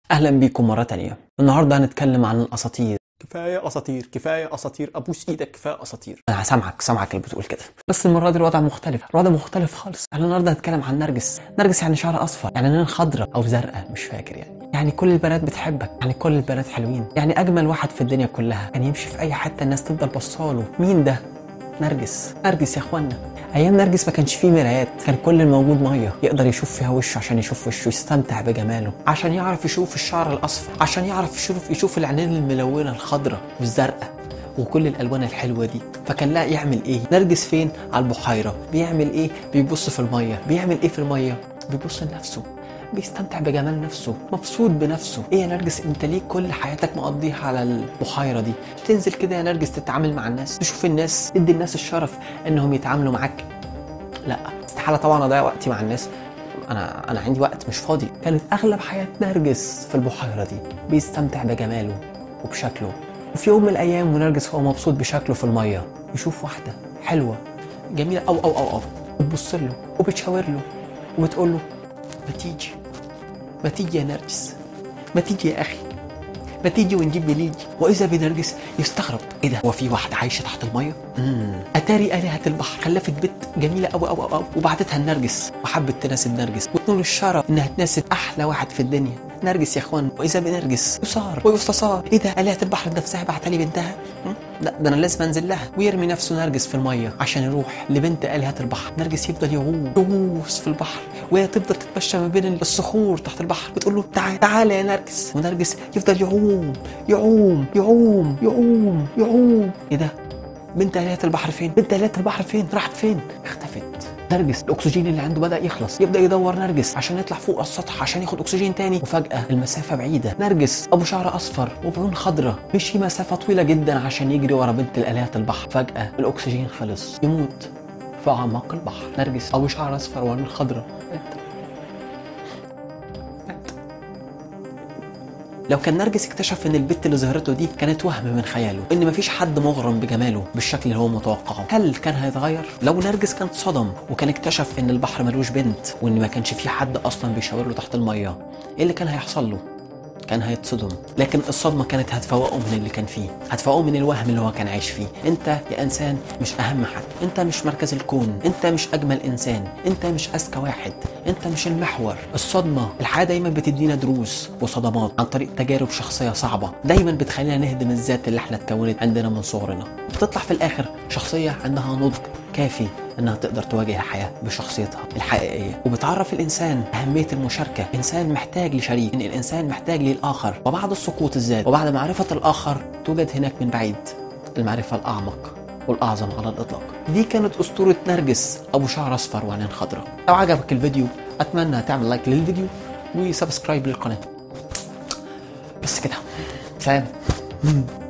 اهلا بيكم مره تانية النهارده هنتكلم عن الاساطير كفايه اساطير كفايه اساطير ابوس ايدك كفايه اساطير انا سامعك سامعك اللي بتقول كده بس المره دي الوضع مختلف الوضع مختلف خالص احنا النهارده هنتكلم عن نرجس نرجس يعني شعر اصفر يعني عينين خضراء او زرقاء مش فاكر يعني يعني كل البنات بتحبك يعني كل البنات حلوين يعني اجمل واحد في الدنيا كلها كان يمشي في اي حته الناس تفضل بصاله مين ده نرجس نرجس يا اخوانا ايام نرجس ما كانش فيه مرايات كان كل الموجود ميه يقدر يشوف فيها وشه عشان يشوف وشه يستمتع بجماله عشان يعرف يشوف الشعر الاصفر عشان يعرف يشوف يشوف العينين الملونه الخضراء والزرقاء وكل الالوان الحلوه دي فكان لا يعمل ايه نرجس فين على البحيره بيعمل ايه بيبص في الميه بيعمل ايه في الميه بيبص لنفسه بيستمتع بجمال نفسه مبسوط بنفسه ايه يا نرجس انت ليه كل حياتك مقضيها على البحيره دي تنزل كده يا نرجس تتعامل مع الناس تشوف الناس تدي الناس الشرف انهم يتعاملوا معاك لا استحاله طبعا اضيع وقتي مع الناس انا انا عندي وقت مش فاضي كانت اغلب حياه نرجس في البحيره دي بيستمتع بجماله وبشكله وفي يوم من الايام ونرجس هو مبسوط بشكله في الميه يشوف واحده حلوه جميله او او او او وتبص له وبتشاور له وبتقول له ما تيجي ما تيجي يا نرجس ما تيجي يا اخي ما تيجي ونجيب مليجي واذا بنرجس يستغرب ايه ده هو في واحده عايشه تحت الميه امم اتاري الهه البحر خلفت بنت جميله قوي قوي قوي وبعتتها لنرجس وحبت تناسب نرجس وتنول الشرف انها تناسب احلى واحد في الدنيا نرجس يا اخوان واذا بنرجس يصار ويستثار ايه ده الهه البحر نفسها بعت لي بنتها مم؟ لا ده انا لازم انزل لها ويرمي نفسه نرجس في الميه عشان يروح لبنت الهه البحر نرجس يفضل يغوص يغوص في البحر وهي تفضل تتمشى ما بين الصخور تحت البحر بتقول له تعال تعال يا نرجس ونرجس يفضل يعوم يعوم يعوم يعوم يعوم ايه ده بنت آلهة البحر فين؟ بنت آلهة البحر فين؟ راحت فين؟ اختفت نرجس الاكسجين اللي عنده بدا يخلص يبدا يدور نرجس عشان يطلع فوق السطح عشان ياخد اكسجين تاني وفجاه المسافه بعيده نرجس ابو شعر اصفر وبعيون خضراء مشي مسافه طويله جدا عشان يجري ورا بنت الالهه البحر فجاه الاكسجين خلص يموت في اعماق البحر نرجس ابو شعر اصفر وعيون خضراء مات. مات. لو كان نرجس اكتشف ان البت اللي ظهرته دي كانت وهم من خياله ان مفيش حد مغرم بجماله بالشكل اللي هو متوقعه هل كان هيتغير لو نرجس كان اتصدم وكان اكتشف ان البحر ملوش بنت وان ما كانش في حد اصلا بيشاور له تحت الميه ايه اللي كان هيحصل له كان هيتصدم لكن الصدمه كانت هتفوقه من اللي كان فيه هتفوقه من الوهم اللي هو كان عايش فيه انت يا انسان مش اهم حد انت مش مركز الكون انت مش اجمل انسان انت مش اذكى واحد انت مش المحور الصدمه الحياه دايما بتدينا دروس وصدمات عن طريق تجارب شخصيه صعبه دايما بتخلينا نهدم الذات اللي احنا اتكونت عندنا من صغرنا بتطلع في الاخر شخصيه عندها نضج كافي انها تقدر تواجه الحياه بشخصيتها الحقيقيه وبتعرف الانسان اهميه المشاركه الانسان محتاج لشريك ان الانسان محتاج للاخر وبعد السقوط الذات وبعد معرفه الاخر توجد هناك من بعيد المعرفه الاعمق والاعظم على الاطلاق دي كانت اسطوره نرجس ابو شعر اصفر وعينين خضراء لو عجبك الفيديو اتمنى تعمل لايك للفيديو وسبسكرايب للقناه بس كده سلام